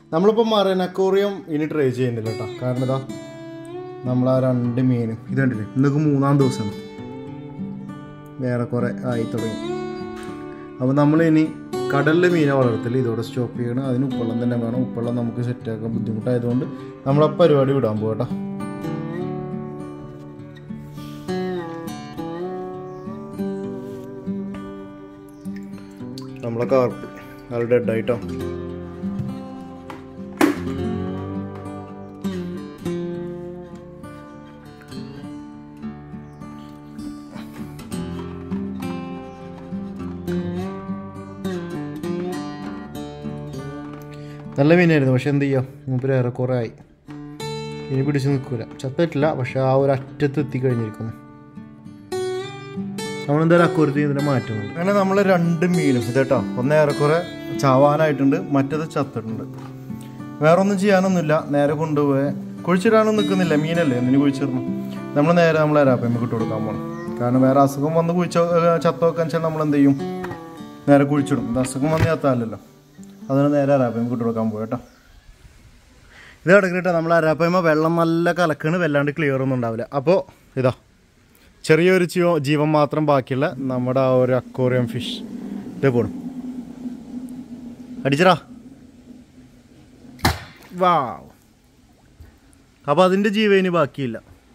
നമ്മളിപ്പോൾ marine aquarium ഇനി try ചെയ്യുന്നില്ല കേട്ടോ കാരണം ഇതാ നമ്മൾ ആ രണ്ട് മീനും ഇത് കണ്ടില്ലേ ഇന്നൊക്കെ മൂന്നാം ദിവസമാണ് വേറെ കുറേ ആയി തുടങ്ങി അപ്പോൾ നമ്മൾ ഇനി കടലിലെ മീനെ വളർത്തൽ ഇതോടെ സ്റ്റോപ്പ് ചെയ്യണം അതിന് ഉപ്പള്ളം തന്നെ വേണം ഉപ്പള്ളം നമുക്ക് സെറ്റാക്കാൻ ബുദ്ധിമുട്ടായതുകൊണ്ട് നമ്മൾ ആ പരിപാടി വിടാൻ പോകട്ടോ നമ്മളെ കാർപ്പ് അത് ഡെഡായിട്ടോ നല്ല മീനായിരുന്നു പക്ഷെ എന്ത് ചെയ്യാം മൂപ്പര് ഏറെക്കുറെ ആയി ഇനി പിടിച്ച് നിൽക്കൂല ചത്തിട്ടില്ല പക്ഷെ ആ ഒരു അറ്റത്ത് എത്തിക്കഴിഞ്ഞിരിക്കുന്നു നമ്മളെന്തായാലും അക്കൂരത്തിൽ ഇതിനെ മാറ്റുന്നുണ്ട് അങ്ങനെ നമ്മൾ രണ്ട് മീനും ഇതേട്ടോ ഒന്ന് ഏറെക്കുറെ ചാവാനായിട്ടുണ്ട് മറ്റത് ചത്തിട്ടുണ്ട് വേറെ ഒന്നും ചെയ്യാനൊന്നുമില്ല നേരെ കൊണ്ടുപോയി കുഴിച്ചിടാനൊന്നും നിൽക്കുന്നില്ല മീനല്ലേ എന്തിനു കുഴിച്ചിടണം നമ്മൾ നേരെ നമ്മൾ എരാപ്പയമ്മ ഇട്ട് കൊടുക്കാൻ പോകണം കാരണം വേറെ അസുഖം വന്ന് കുഴിച്ചോ ചത്തോക്കാൻ വെച്ചാൽ നമ്മൾ എന്ത് ചെയ്യും നേരെ കുഴിച്ചിടും ഇത് അസുഖം വന്ന് ചത്താലല്ലോ അതിന് നേരെ അരാപ്പയമ്മ ഇട്ട് കൊടുക്കാൻ പോയി കേട്ടോ ഇത് കിടക്കിട്ട് നമ്മൾ അരാപ്പയമ്മ വെള്ളം നല്ല കലക്കാണ് വല്ലാണ്ട് ക്ലിയർ ഒന്നും ഉണ്ടാവില്ല അപ്പോൾ ഇതാ ചെറിയൊരു ജീവ ജീവൻ മാത്രം ബാക്കിയുള്ള നമ്മുടെ ആ ഒരു അക്വോറിയം ഫിഷ് ഇത് പോണു അടിച്ചടാ വാ അപ്പോൾ അതിൻ്റെ ജീവൻ ഇനി ബാക്കിയില്ല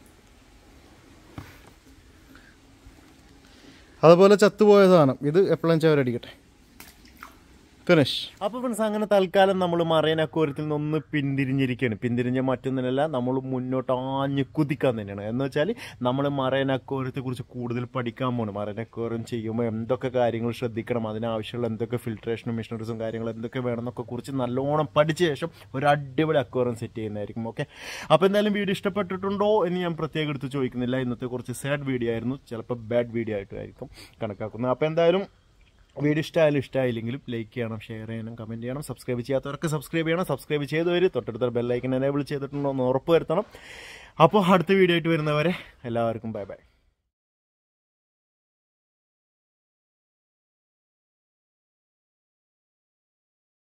അതുപോലെ ചത്തുപോയ സാധനം ഇത് എപ്പോഴും ചവരടിക്കട്ടെ ഫിനിഷ് അപ്പോൾ ഫ്രണ്ട്സ് അങ്ങനെ തൽക്കാലം നമ്മൾ മറൈൻ അക്വോറിയത്തിൽ നിന്ന് ഒന്ന് പിന്തിരിഞ്ഞിരിക്കുകയാണ് പിന്തിരിഞ്ഞ മറ്റൊന്നിനല്ല നമ്മൾ മുന്നോട്ട് ആഞ്ഞ് കുതിക്കാൻ തന്നെയാണ് എന്ന് വെച്ചാൽ നമ്മൾ മറൈൻ അക്വോറിയത്തെ കുറിച്ച് കൂടുതൽ പഠിക്കാൻ പോകണം മറൈൻ അക്വോറിയം ചെയ്യുമ്പോൾ എന്തൊക്കെ കാര്യങ്ങൾ ശ്രദ്ധിക്കണം അതിനാവശ്യമുള്ള എന്തൊക്കെ ഫിൽട്രേഷനും മിഷനറീസും കാര്യങ്ങളും എന്തൊക്കെ വേണമെന്നൊക്കെ കുറിച്ച് നല്ലോണം പഠിച്ച ശേഷം ഒരു അടിപൊളി അക്വോറിയം സെറ്റ് ചെയ്യുന്നതായിരിക്കും ഓക്കെ അപ്പോൾ എന്തായാലും വീഡിയോ ഇഷ്ടപ്പെട്ടിട്ടുണ്ടോ എന്ന് ഞാൻ പ്രത്യേകം എടുത്ത് ചോദിക്കുന്നില്ല ഇന്നത്തെ കുറച്ച് സാഡ് വീഡിയോ ആയിരുന്നു ചിലപ്പോൾ ബാഡ് വീഡിയോ ആയിട്ടായിരിക്കും കണക്കാക്കുന്നത് അപ്പോൾ എന്തായാലും വീഡിയോ ഇഷ്ടമായാലും ഇഷ്ടമായില്ലെങ്കിലും ലൈക്ക് ചെയ്യണം ഷെയർ ചെയ്യണം കമൻറ്റ് ചെയ്യണം സബ്സ്ക്രൈബ് ചെയ്യാത്തവർക്ക് സബ്സ്ക്രൈബ് ചെയ്യണം സബ്സ്ക്രൈബ് ചെയ്തവർ തൊട്ടടുത്ത ബെല്ലൈക്കൻ എനേബിൾ ചെയ്തിട്ടുണ്ടോ എന്ന് ഉറപ്പ് വരുത്തണം അപ്പോൾ അടുത്ത വീഡിയോ ആയിട്ട് വരുന്നവരെ എല്ലാവർക്കും ബൈ ബൈ